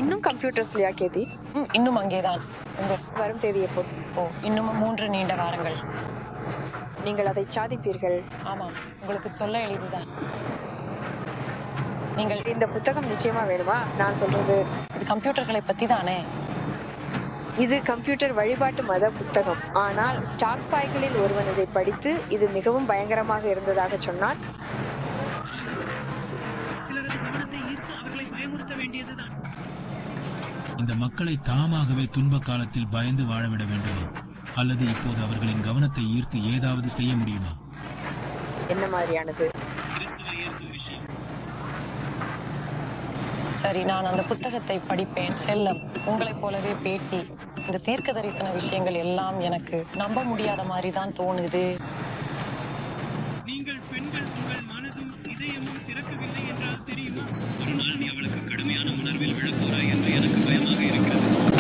இன்னும் கம்ப்யூட்டர்ஸ்லயா கேதி ம், இன்னும் அங்கேதான் உங்க வரும் தேதி எப்போ ஓ இன்னும் மூன்று நீண்ட வாரங்கள் நீங்கள் அதை சாதிப்பீர்கள் ஆமாம் உங்களுக்கு சொல்ல எளிதுதான் நீங்கள் இந்த புத்தகம் நிச்சயமா வேணுமா நான் சொல்றது இது கம்ப்யூட்டர்களை பத்தி தானே இது கம்ப்யூட்டர் வழிபாட்டு மத புத்தகம் ஆனால் ஸ்டாக் பாய்களில் ஒருவன் இதை படித்து இது மிகவும் பயங்கரமாக இருந்ததாக சொன்னான் சிலரது கவனத்தை ஈர்க்க அவர்களை பயமுறுத்த வேண்டியதுதான் இந்த மக்களை தாமாகவே துன்ப காலத்தில் பயந்து வாழவிட வேண்டுமா அல்லது இப்போது அவர்களின் கவனத்தை ஈர்த்து ஏதாவது செய்ய முடியுமா என்ன மாதிரியானது கிறிஸ்துவை ஏற்கும் விஷயம் சரி நான் அந்த புத்தகத்தை படிப்பேன் செல்லம் உங்களைப் போலவே பேட்டி இந்த தீர்க்க தரிசன விஷயங்கள் எல்லாம் எனக்கு நம்ப முடியாத மாதிரி தான் தோணுது நீங்கள் பெண்கள்